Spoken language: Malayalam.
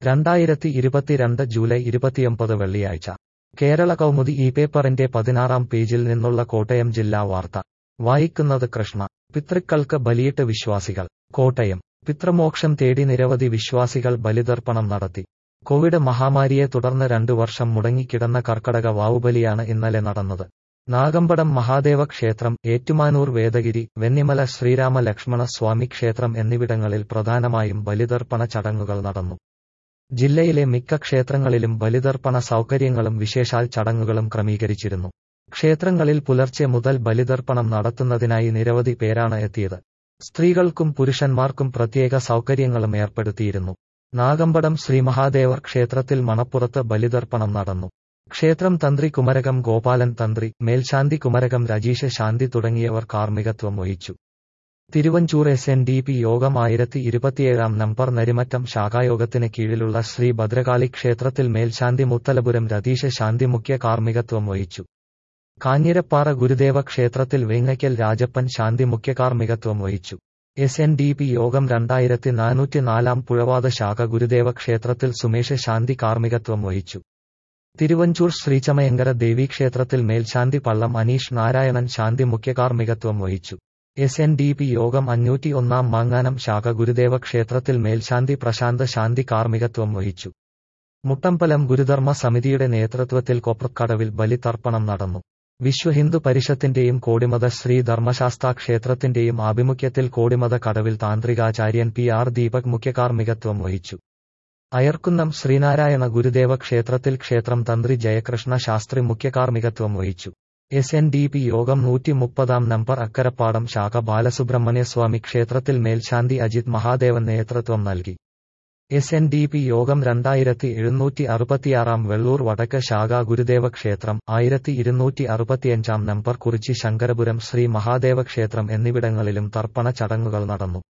രണ്ടായിരത്തി ഇരുപത്തിരണ്ട് ജൂലൈ ഇരുപത്തിയൊമ്പത് വെള്ളിയാഴ്ച കേരള കൗമുദി ഈ പേപ്പറിന്റെ പതിനാറാം പേജിൽ നിന്നുള്ള കോട്ടയം ജില്ലാ വാർത്ത വായിക്കുന്നത് കൃഷ്ണ പിതൃക്കൾക്ക് ബലിയിട്ട് വിശ്വാസികൾ കോട്ടയം പിതൃമോക്ഷം തേടി നിരവധി വിശ്വാസികൾ ബലിതർപ്പണം നടത്തി കോവിഡ് മഹാമാരിയെ തുടർന്ന് രണ്ടു വർഷം മുടങ്ങിക്കിടന്ന കർക്കടക വാവുബലിയാണ് ഇന്നലെ നടന്നത് നാഗമ്പടം മഹാദേവ ക്ഷേത്രം ഏറ്റുമാനൂർ വേദഗിരി വെന്നിമല ശ്രീരാമ ലക്ഷ്മണ സ്വാമി ക്ഷേത്രം എന്നിവിടങ്ങളിൽ പ്രധാനമായും ബലിതർപ്പണ ചടങ്ങുകൾ നടന്നു ജില്ലയിലെ മിക്ക ക്ഷേത്രങ്ങളിലും ബലിതർപ്പണ സൗകര്യങ്ങളും വിശേഷാൽ ചടങ്ങുകളും ക്രമീകരിച്ചിരുന്നു ക്ഷേത്രങ്ങളിൽ പുലർച്ചെ മുതൽ ബലിതർപ്പണം നടത്തുന്നതിനായി നിരവധി പേരാണ് എത്തിയത് സ്ത്രീകൾക്കും പുരുഷന്മാർക്കും പ്രത്യേക സൗകര്യങ്ങളും ഏർപ്പെടുത്തിയിരുന്നു നാഗമ്പടം ശ്രീമഹാദേവർ ക്ഷേത്രത്തിൽ മണപ്പുറത്ത് ബലിതർപ്പണം നടന്നു ക്ഷേത്രം തന്ത്രി കുമരകം ഗോപാലൻ തന്ത്രി മേൽശാന്തി കുമരകം രജീഷ ശാന്തി തുടങ്ങിയവർ കാർമ്മികത്വം വഹിച്ചു Thiruvanchoor S N D P യോഗം ആയിരത്തി ഇരുപത്തിയേഴാം നമ്പർ നരിമറ്റം ശാഖായോഗത്തിന് കീഴിലുള്ള ശ്രീ ഭദ്രകാളി ക്ഷേത്രത്തിൽ മേൽശാന്തി മുത്തലപുരം രതീഷ ശാന്തി മുഖ്യ കാർമ്മികത്വം വഹിച്ചു കാഞ്ഞിരപ്പാറ ഗുരുദേവ ക്ഷേത്രത്തിൽ വേങ്ങയ്ക്കൽ രാജപ്പൻ ശാന്തി മുഖ്യ കാർമ്മികത്വം വഹിച്ചു എസ് എൻ ഡി പി യോഗം രണ്ടായിരത്തി നാനൂറ്റി നാലാം പുഴവാത ശാഖ ഗുരുദേവ ക്ഷേത്രത്തിൽ സുമേഷ് ശാന്തി കാർമ്മികത്വം വഹിച്ചു തിരുവഞ്ചൂർ ശ്രീചമയങ്കര ദേവീക്ഷേത്രത്തിൽ മേൽശാന്തി പള്ളം അനീഷ് നാരായണൻ ശാന്തി മുഖ്യ കാർമ്മികത്വം വഹിച്ചു എസ് എൻ ഡി പി യോഗം അഞ്ഞൂറ്റി ഒന്നാം മാങ്ങാനം ശാഖ ഗുരുദേവ ക്ഷേത്രത്തിൽ മേൽശാന്തി പ്രശാന്ത് ശാന്തി കാർമ്മികത്വം വഹിച്ചു മുട്ടമ്പലം ഗുരുധർമ്മ സമിതിയുടെ നേതൃത്വത്തിൽ കൊപ്രക്കടവിൽ ബലിതർപ്പണം നടന്നു വിശ്വ ഹിന്ദു പരിഷത്തിന്റെയും കോടിമത ശ്രീ ധർമ്മശാസ്താ ക്ഷേത്രത്തിന്റെയും ആഭിമുഖ്യത്തിൽ കോടിമത കടവിൽ താന്ത്രികാചാര്യൻ പി ആർ ദീപക് മുഖ്യകാർമ്മികത്വം വഹിച്ചു അയർക്കുന്നം ശ്രീനാരായണ ഗുരുദേവ ക്ഷേത്രത്തിൽ ക്ഷേത്രം തന്ത്രി ജയകൃഷ്ണ ശാസ്ത്രി മുഖ്യകാർമ്മികത്വം വഹിച്ചു എസ് എൻ ഡി പി യോഗം നൂറ്റി മുപ്പതാം നമ്പർ അക്കരപ്പാടം ശാഖ ബാലസുബ്രഹ്മണ്യസ്വാമി ക്ഷേത്രത്തിൽ മേൽശാന്തി അജിത് മഹാദേവൻ നേതൃത്വം നൽകി എസ് എൻ ഡി പി യോഗം രണ്ടായിരത്തി എഴുന്നൂറ്റി അറുപത്തിയാറാം വെള്ളൂർ വടക്ക് ശാഖ ഗുരുദേവ ക്ഷേത്രം ആയിരത്തി ഇരുന്നൂറ്റി അറുപത്തിയഞ്ചാം നമ്പർ കുറിച്ചി ശങ്കരപുരം ശ്രീ മഹാദേവ ക്ഷേത്രം എന്നിവിടങ്ങളിലും തർപ്പണ ചടങ്ങുകൾ നടന്നു